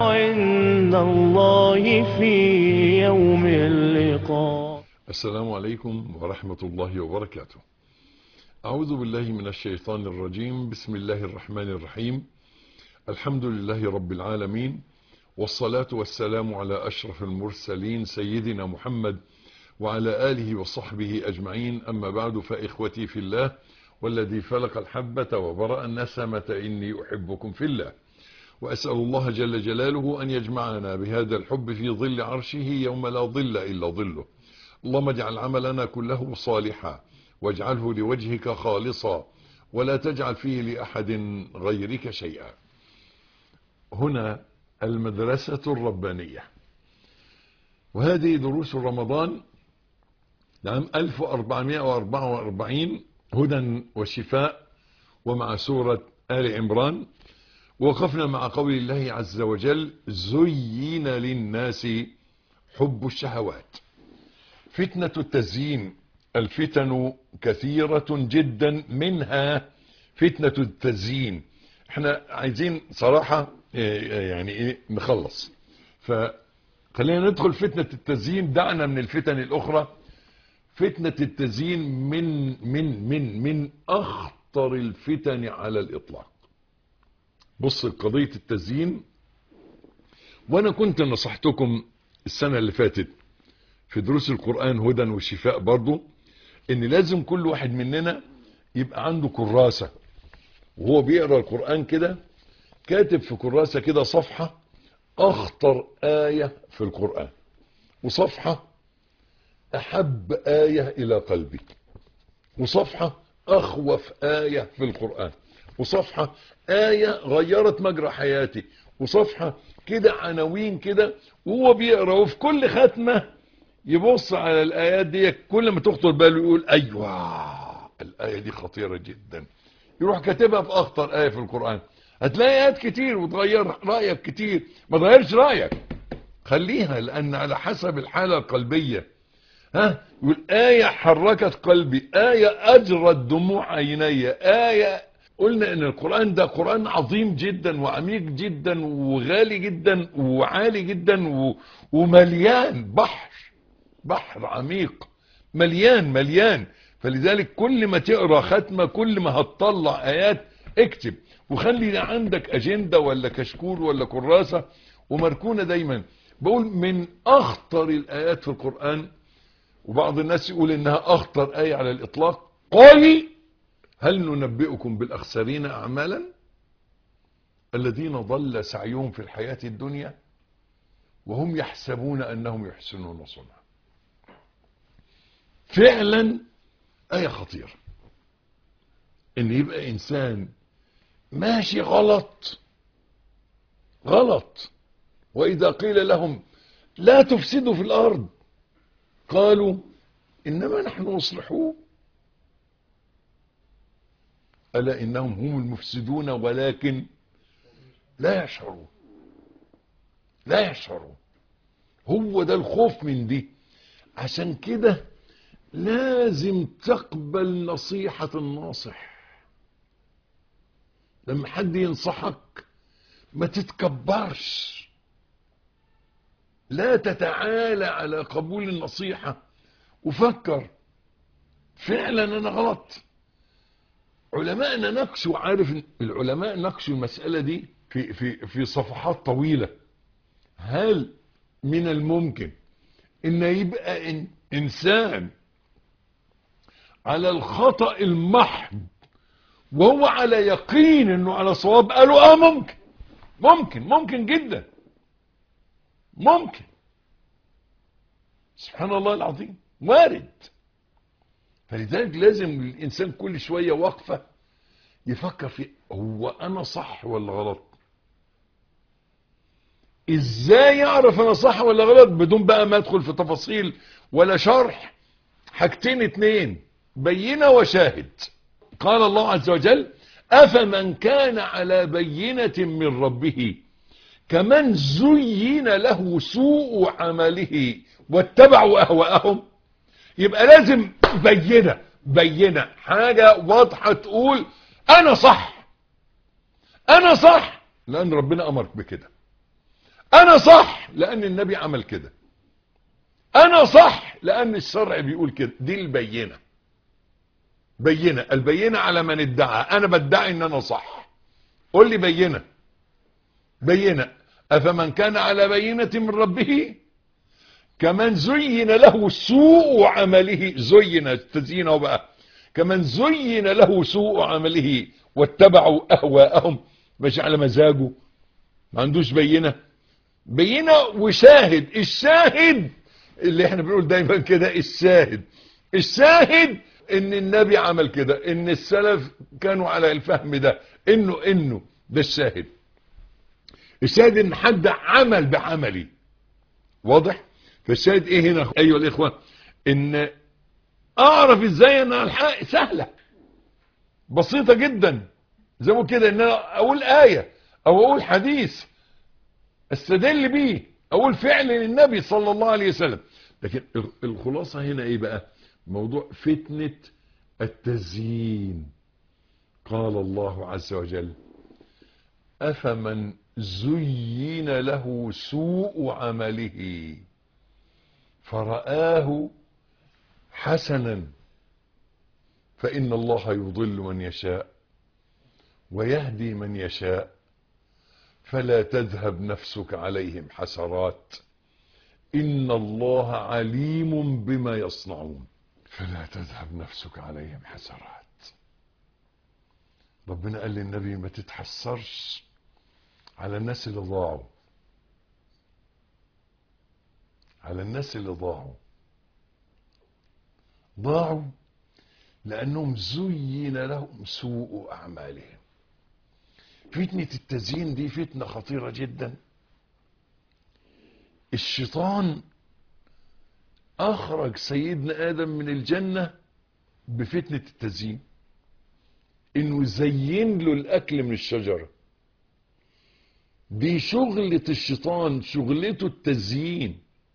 عند الله في يوم اللقاء السلام عليكم ورحمة الله وبركاته أعوذ بالله من الشيطان الرجيم بسم الله الرحمن الرحيم الحمد لله رب العالمين والصلاة والسلام على أشرف المرسلين سيدنا محمد وعلى آله وصحبه أجمعين أما بعد فإخوتي في الله والذي فلق الحبة وبرأ النسمة إني أحبكم في الله وأسأل الله جل جلاله أن يجمعنا بهذا الحب في ظل عرشه يوم لا ظل إلا ظله اللهم اجعل عملنا كله صالحا واجعله لوجهك خالصا ولا تجعل فيه لأحد غيرك شيئا هنا المدرسة الربانية وهذه دروس رمضان عام 1444 هدى وشفاء ومع سورة آل عمران وقفنا مع قول الله عز وجل زين للناس حب الشهوات فتنة التزيين الفتن كثيرة جدا منها فتنة التزيين احنا عايزين صراحة يعني ايه نخلص فخلينا ندخل فتنة التزيين دعنا من الفتن الاخرى فتنة التزيين من من من من اخطر الفتن على الاطلاق بص قضية التزيين وانا كنت نصحتكم السنة اللي فاتت في دروس القرآن هدى وشفاء برضو ان لازم كل واحد مننا يبقى عنده كراسة وهو بيقرأ القرآن كده كاتب في كراسة كده صفحة اخطر آية في القرآن وصفحة احب آية الى قلبي وصفحة اخوف آية في القرآن وصفحة آية غيرت مجرى حياتي وصفحة كده عناوين كده وهو بيقرأ وفي كل ختمة يبص على الآيات دي كل ما تخطر باله يقول أيوة الآية دي خطيرة جدا يروح كاتبها في أخطر آية في القرآن هتلاقي آيات كتير وتغير رأيك كتير ما تغيرش رأيك خليها لأن على حسب الحالة القلبية ها يقول آية حركت قلبي آية أجرت دموع عيني آية قلنا ان القرآن ده قرآن عظيم جدا وعميق جدا وغالي جدا وعالي جدا ومليان بحر بحر عميق مليان مليان فلذلك كل ما تقرا ختمه كل ما هتطلع ايات اكتب وخلي عندك اجنده ولا كشكول ولا كراسه ومركونه دايما بقول من اخطر الايات في القران وبعض الناس يقول انها اخطر ايه على الاطلاق قل هل ننبئكم بالاخسرين اعمالا الذين ضل سعيهم في الحياه الدنيا وهم يحسبون انهم يحسنون صنعا فعلا آية خطيرة ان يبقى انسان ماشي غلط غلط واذا قيل لهم لا تفسدوا في الارض قالوا انما نحن مصلحون الا انهم هم المفسدون ولكن لا يشعرون لا يشعرون هو ده الخوف من دي عشان كده لازم تقبل نصيحة الناصح لما حد ينصحك ما تتكبرش لا تتعالى على قبول النصيحة وفكر فعلا انا غلط علماءنا نقشوا عارف العلماء نقشوا المسألة دي في, في, في صفحات طويلة هل من الممكن ان يبقى إن انسان على الخطأ المحض وهو على يقين انه على صواب قالوا اه ممكن ممكن ممكن جدا ممكن سبحان الله العظيم وارد فلذلك لازم الانسان كل شوية وقفة يفكر في هو انا صح ولا غلط ازاي يعرف انا صح ولا غلط بدون بقى ما ادخل في تفاصيل ولا شرح حاجتين اتنين بينة وشاهد قال الله عز وجل افمن كان على بينة من ربه كمن زين له سوء عمله واتبعوا اهواءهم يبقى لازم بينة بينة حاجة واضحة تقول انا صح انا صح لان ربنا امرك بكده انا صح لان النبي عمل كده انا صح لان الشرع بيقول كده دي البينة بينة البينة على من ادعى انا بدعي ان انا صح قول لي بينة بينة افمن كان على بينة من ربه كمن زين له سوء عمله زين تزيينه بقى كمن زين له سوء عمله واتبعوا اهواءهم مش على مزاجه ما عندوش بينة بينة وشاهد الشاهد اللي احنا بنقول دايما كده الشاهد الشاهد ان النبي عمل كده ان السلف كانوا على الفهم ده انه انه ده الشاهد الشاهد ان حد عمل بعملي واضح فالشاهد ايه هنا ايها الاخوة ان اعرف ازاي ان الحق سهلة بسيطة جدا زي ما كده ان انا اقول آية او اقول حديث استدل بيه اقول فعل للنبي صلى الله عليه وسلم لكن الخلاصة هنا ايه بقى موضوع فتنة التزيين قال الله عز وجل افمن زين له سوء عمله فرآه حسنا فإن الله يضل من يشاء ويهدي من يشاء فلا تذهب نفسك عليهم حسرات إن الله عليم بما يصنعون فلا تذهب نفسك عليهم حسرات ربنا قال للنبي ما تتحسرش على الناس اللي ضاعوا على الناس اللي ضاعوا ضاعوا لأنهم زين لهم سوء أعمالهم فتنة التزيين دي فتنة خطيرة جدا الشيطان أخرج سيدنا آدم من الجنة بفتنة التزيين إنه زين له الأكل من الشجرة دي شغلة الشيطان شغلته التزيين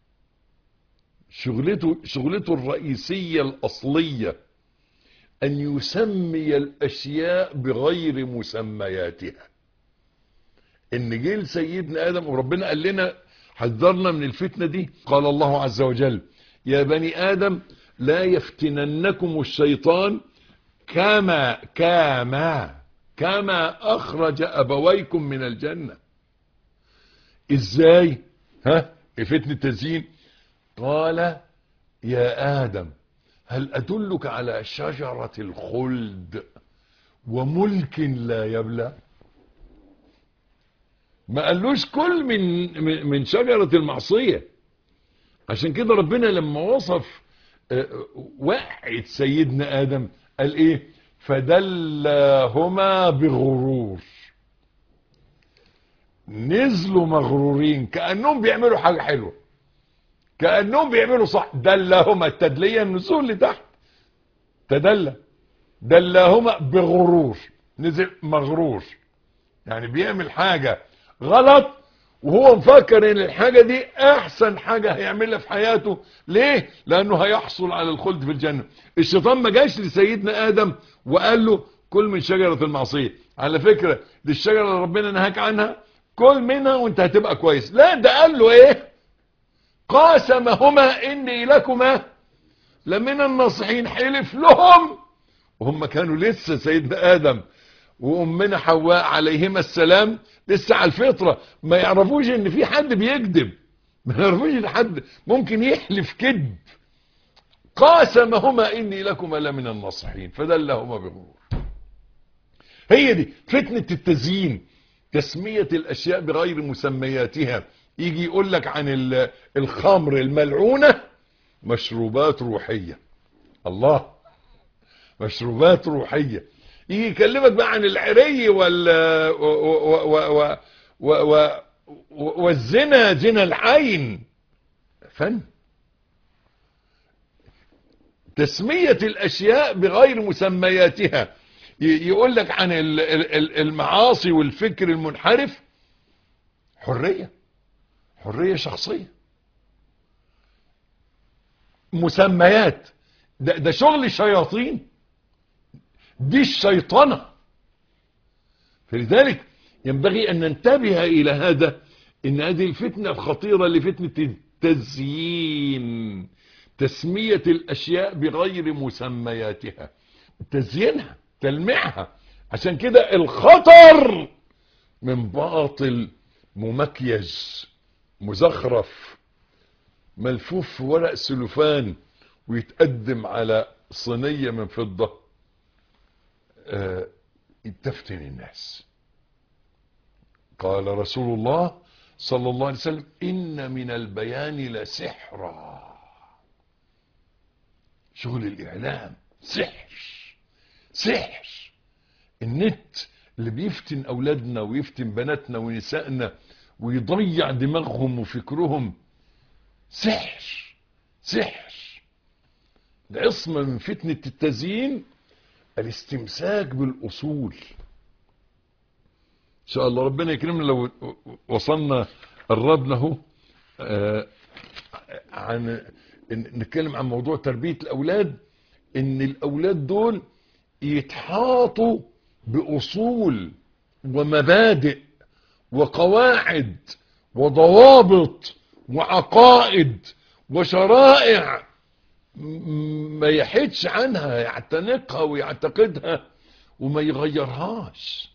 شغلته شغلته الرئيسية الأصلية أن يسمي الأشياء بغير مسمياتها إن جيل سيدنا آدم وربنا قال لنا حذرنا من الفتنة دي قال الله عز وجل يا بني آدم لا يفتننكم الشيطان كما كما كما أخرج أبويكم من الجنة إزاي ها فتنة تزيين قال يا آدم هل أدلك على شجرة الخلد وملك لا يبلى ما قالوش كل من من شجرة المعصية عشان كده ربنا لما وصف وقعت سيدنا آدم قال ايه فدلاهما بغرور نزلوا مغرورين كأنهم بيعملوا حاجة حلوة كأنهم بيعملوا صح دلاهما التدلية النزول لتحت تدلى دلاهما بغرور نزل مغرور يعني بيعمل حاجة غلط وهو مفكر ان الحاجة دي احسن حاجة هيعملها في حياته ليه لانه هيحصل على الخلد في الجنة الشيطان ما جاش لسيدنا ادم وقال له كل من شجرة المعصية على فكرة دي الشجرة اللي ربنا نهاك عنها كل منها وانت هتبقى كويس لا ده قال له ايه قاسمهما اني لكما لمن الناصحين حلف لهم وهم كانوا لسه سيدنا ادم وامنا حواء عليهما السلام لسه على الفطرة ما يعرفوش ان في حد بيكذب ما يعرفوش ان حد ممكن يحلف كذب قاسمهما اني لكما لمن الناصحين فدلهما بغرور هي دي فتنة التزيين تسمية الاشياء بغير مسمياتها يجي يقول لك عن الخمر الملعونة مشروبات روحية الله مشروبات روحية يجي يكلمك بقى عن العري وال و و و و و والزنا زنا العين فن تسمية الأشياء بغير مسمياتها يقول لك عن المعاصي والفكر المنحرف حرية حرية شخصية مسميات ده, ده شغل الشياطين دي الشيطنة فلذلك ينبغي أن ننتبه إلى هذا ان هذه الفتنة الخطيرة اللي فتنة التزيين تسمية الاشياء بغير مسمياتها تزيينها تلميعها عشان كده الخطر من باطل ممكيج مزخرف ملفوف في ورق سلوفان ويتقدم على صينية من فضة آه، تفتن الناس قال رسول الله صلى الله عليه وسلم إن من البيان لسحرا شغل الإعلام سحر سحر النت اللي بيفتن أولادنا ويفتن بناتنا ونسائنا ويضيع دماغهم وفكرهم سحر سحر العصمة من فتنة التزيين الاستمساك بالأصول إن شاء الله ربنا يكرمنا لو وصلنا قربنا اهو آه، عن إن- نتكلم عن موضوع تربية الأولاد إن الأولاد دول يتحاطوا بأصول ومبادئ وقواعد وضوابط وعقائد وشرائع م- ما يحدش عنها يعتنقها ويعتقدها وما يغيرهاش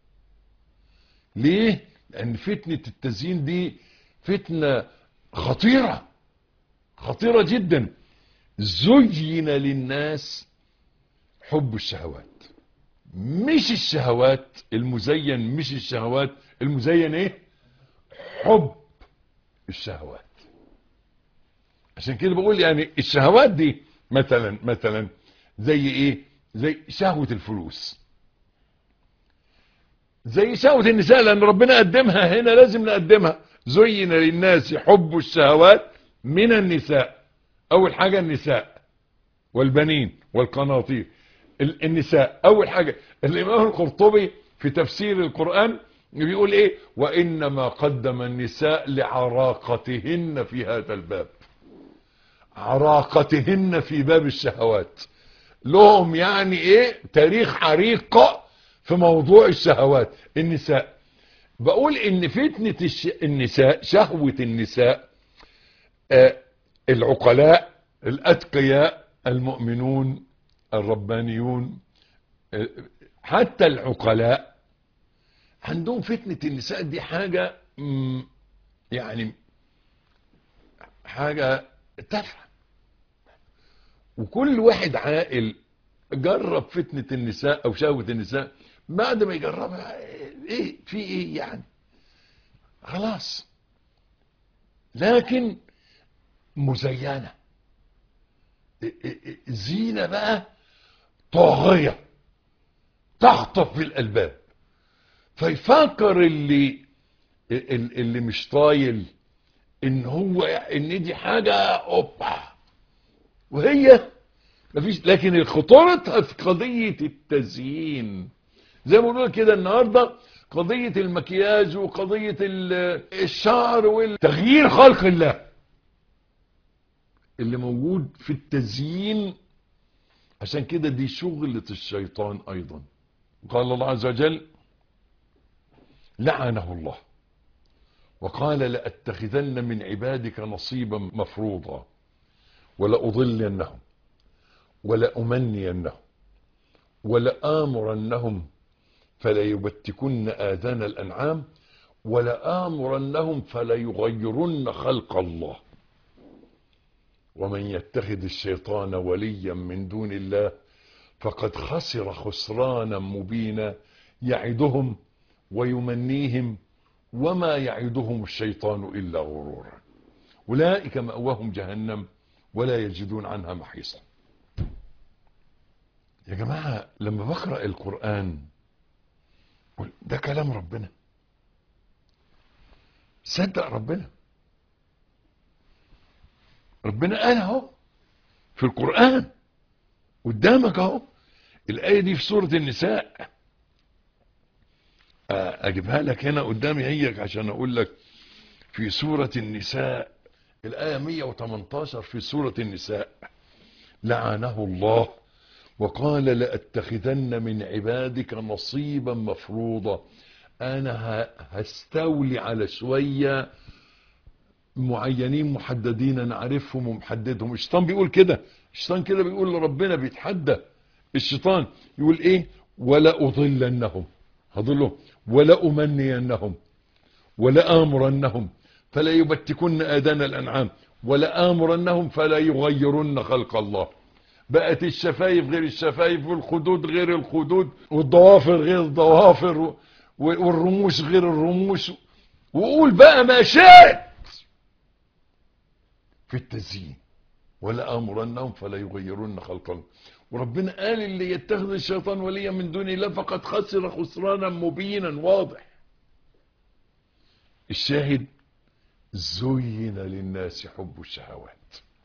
ليه لان فتنة التزيين دي فتنة خطيرة خطيرة جدا زين للناس حب الشهوات مش الشهوات المزين مش الشهوات المزين ايه حب الشهوات عشان كده بقول يعني الشهوات دي مثلا مثلا زي ايه زي شهوة الفلوس زي شهوة النساء لان ربنا قدمها هنا لازم نقدمها زين للناس حب الشهوات من النساء اول حاجة النساء والبنين والقناطير ال- النساء اول حاجة الامام القرطبي في تفسير القرآن بيقول ايه وانما قدم النساء لعراقتهن في هذا الباب عراقتهن في باب الشهوات لهم يعني ايه تاريخ عريق في موضوع الشهوات النساء بقول ان فتنة الش... النساء شهوة النساء آه العقلاء الاتقياء المؤمنون الربانيون آه حتى العقلاء عندهم فتنة النساء دي حاجة مم، يعني حاجة تافهة وكل واحد عاقل جرب فتنة النساء او شهوة النساء بعد ما يجربها ايه في ايه يعني خلاص لكن مزينة زينة بقى طاغية تخطف في الالباب فيفكر اللي اللي مش طايل ان هو ان دي حاجة اوبا وهي مفيش لكن خطورتها في قضية التزيين زي ما بنقول كده النهاردة قضية المكياج وقضية ال- الشعر والتغيير خلق الله اللي موجود في التزيين عشان كده دي شغلة الشيطان ايضا قال الله عز وجل لعنه الله وقال لأتخذن من عبادك نصيبا مفروضا ولأضلنهم ولأمنينهم ولآمرنهم فليبتكن آذان الأنعام ولآمرنهم فليغيرن خلق الله ومن يتخذ الشيطان وليا من دون الله فقد خسر خسرانا مبينا يعدهم ويمنيهم وما يعدهم الشيطان إلا غرورا أولئك مأواهم جهنم ولا يجدون عنها محيصا يا جماعة لما بقرأ القرآن قل ده كلام ربنا صدق ربنا ربنا قال اهو في القرآن قدامك اهو الآية دي في سورة النساء آه، اجيبها لك هنا قدامي هيك عشان اقول لك في سورة النساء الآية 118 في سورة النساء لعنه الله وقال لأتخذن من عبادك نصيبا مفروضا انا ه- هستولي على شوية معينين محددين انا عارفهم ومحددهم الشيطان بيقول كده الشيطان كده بيقول لربنا بيتحدى الشيطان يقول ايه ولا اضلنهم هضلهم ولا امنينهم ولا امرنهم فلا يبتكن اذان الانعام ولا امرنهم فلا يغيرن خلق الله بقت الشفايف غير الشفايف والخدود غير الخدود والضوافر غير الضوافر و- والرموش غير الرموش وقول بقى ما شئت في التزيين ولا امرنهم فلا يغيرن خلق الله وربنا قال اللي يتخذ الشيطان وليا من دون الله فقد خسر خسرانا مبينا واضح الشاهد زين للناس حب الشهوات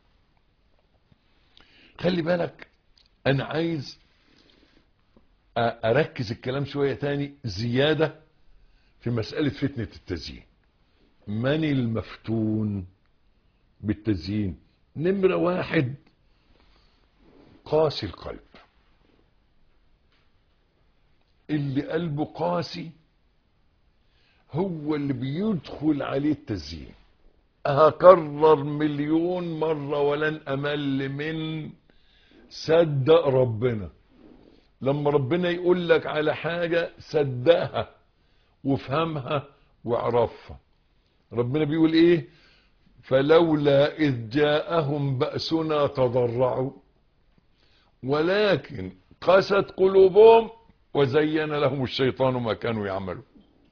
خلي بالك انا عايز أ- اركز الكلام شوية تاني زيادة في مسألة فتنة التزيين من المفتون بالتزيين نمرة واحد قاسي القلب اللي قلبه قاسي هو اللي بيدخل عليه التزيين هكرر مليون مرة ولن أمل من صدق ربنا لما ربنا يقول لك على حاجة صدقها وافهمها واعرفها ربنا بيقول ايه فلولا إذ جاءهم بأسنا تضرعوا ولكن قست قلوبهم وزين لهم الشيطان ما كانوا يعملون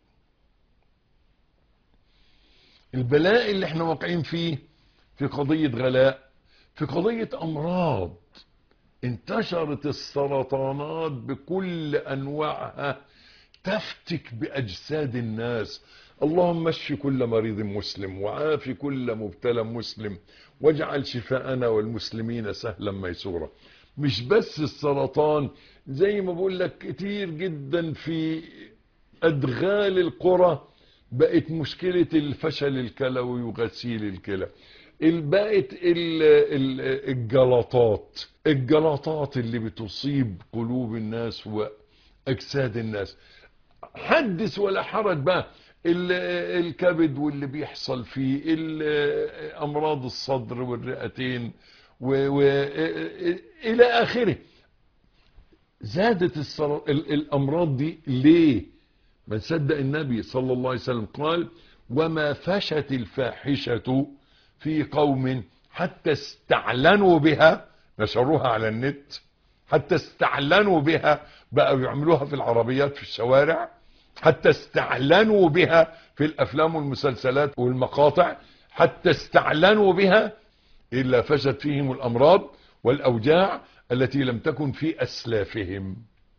البلاء اللي احنا واقعين فيه في قضية غلاء في قضية أمراض انتشرت السرطانات بكل أنواعها تفتك بأجساد الناس اللهم اشف كل مريض مسلم وعاف كل مبتلى مسلم واجعل شفاءنا والمسلمين سهلا ميسورا مش بس السرطان زي ما بقول لك كتير جدا في أدغال القرى بقت مشكلة الفشل الكلوي وغسيل الكلى ال- بقت ال- ال- الجلطات الجلطات اللي بتصيب قلوب الناس وأجساد الناس حدث ولا حرج بقى ال- الكبد واللي بيحصل فيه ال- أمراض الصدر والرئتين و... و... إلى آخره زادت السر... ال- الأمراض دي ليه من صدق النبي صلى الله عليه وسلم قال وما فشت الفاحشة في قوم حتى استعلنوا بها نشروها على النت حتى استعلنوا بها بقوا يعملوها في العربيات في الشوارع حتى استعلنوا بها في الافلام والمسلسلات والمقاطع حتى استعلنوا بها الا فشت فيهم الامراض والاوجاع التي لم تكن في اسلافهم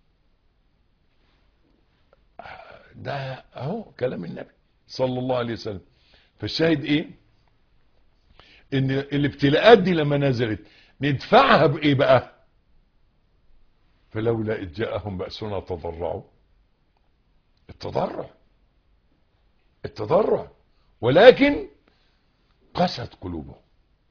ده اهو كلام النبي صلى الله عليه وسلم فالشاهد ايه ان الابتلاءات دي لما نزلت ندفعها بايه بقى فلولا اذ جاءهم باسنا تضرعوا التضرع التضرع ولكن قست قلوبهم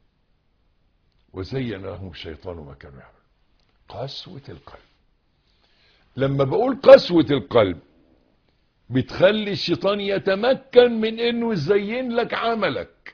وزين لهم الشيطان ما كانوا يعملون قسوة القلب لما بقول قسوة القلب بتخلي الشيطان يتمكن من انه يزين لك عملك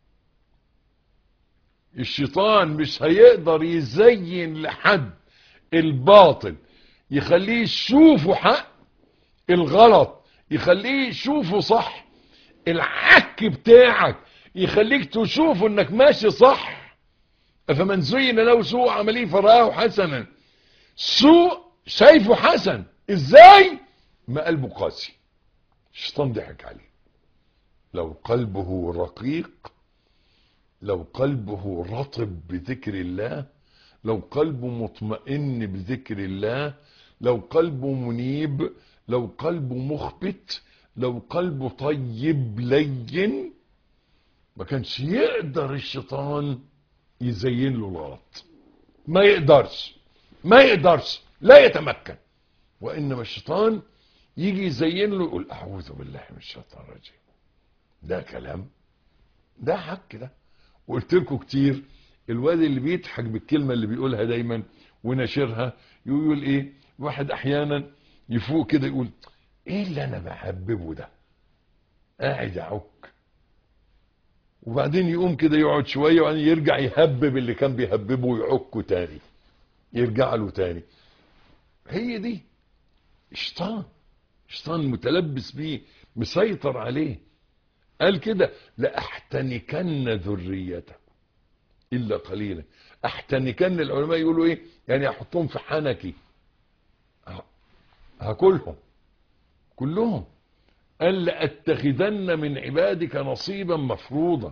الشيطان مش هيقدر يزين لحد الباطل يخليه يشوفه حق الغلط يخليه يشوفه صح العك بتاعك يخليك تشوف انك ماشي صح فمن زين له سوء عمليه فرآه حسنا سوء شايفه حسن ازاي ما قلبه قاسي الشيطان ضحك عليه لو قلبه رقيق لو قلبه رطب بذكر الله لو قلبه مطمئن بذكر الله لو قلبه منيب لو قلبه مخبت لو قلبه طيب لين ما كانش يقدر الشيطان يزين له الغلط ما يقدرش ما يقدرش لا يتمكن وانما الشيطان يجي يزين له يقول اعوذ بالله من الشيطان الرجيم ده كلام ده حق ده وقلت لكم كتير الواد اللي بيضحك بالكلمه اللي بيقولها دايما ونشرها يقول ايه واحد احيانا يفوق كده يقول ايه اللي انا بحببه ده قاعد اعك وبعدين يقوم كده يقعد شويه وبعدين يرجع يهبب اللي كان بيهببه ويعكه تاني يرجع له تاني هي دي شيطان شيطان متلبس بيه مسيطر عليه قال كده لأحتنكن ذريته إلا قليلا أحتنكن العلماء يقولوا إيه يعني أحطهم في حنكي ه- هاكلهم كلهم قال لأتخذن من عبادك نصيبا مفروضا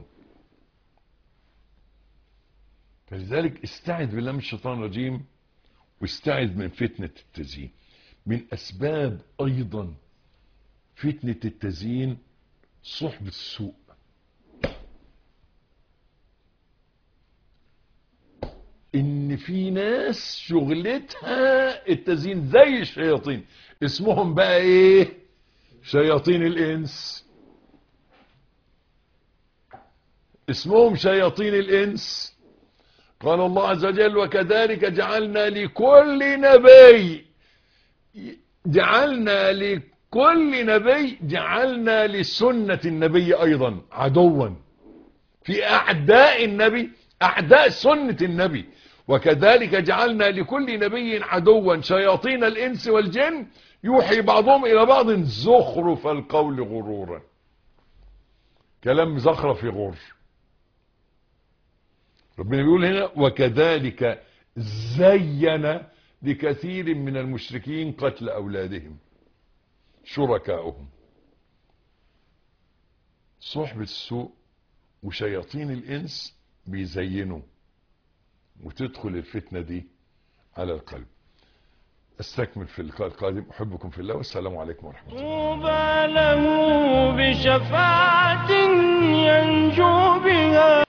فلذلك استعذ بالله من الشيطان الرجيم واستعذ من فتنة التزيين من أسباب أيضا فتنة التزيين صحبة السوء إن في ناس شغلتها التزيين زي الشياطين اسمهم بقى إيه شياطين الإنس اسمهم شياطين الإنس قال الله عز وجل وكذلك جعلنا لكل نبي جعلنا لكل نبي جعلنا لسنة النبي أيضا عدوا في أعداء النبي أعداء سنة النبي وكذلك جعلنا لكل نبي عدوا شياطين الإنس والجن يوحي بعضهم إلى بعض زخرف القول غرورا كلام زخرف يغر ربنا بيقول هنا وكذلك زين لكثير من المشركين قتل أولادهم شركاؤهم صحبة السوء وشياطين الإنس بيزينوا وتدخل الفتنة دي على القلب استكمل في اللقاء القادم أحبكم في الله والسلام عليكم ورحمة الله طوبى له بشفاعة ينجو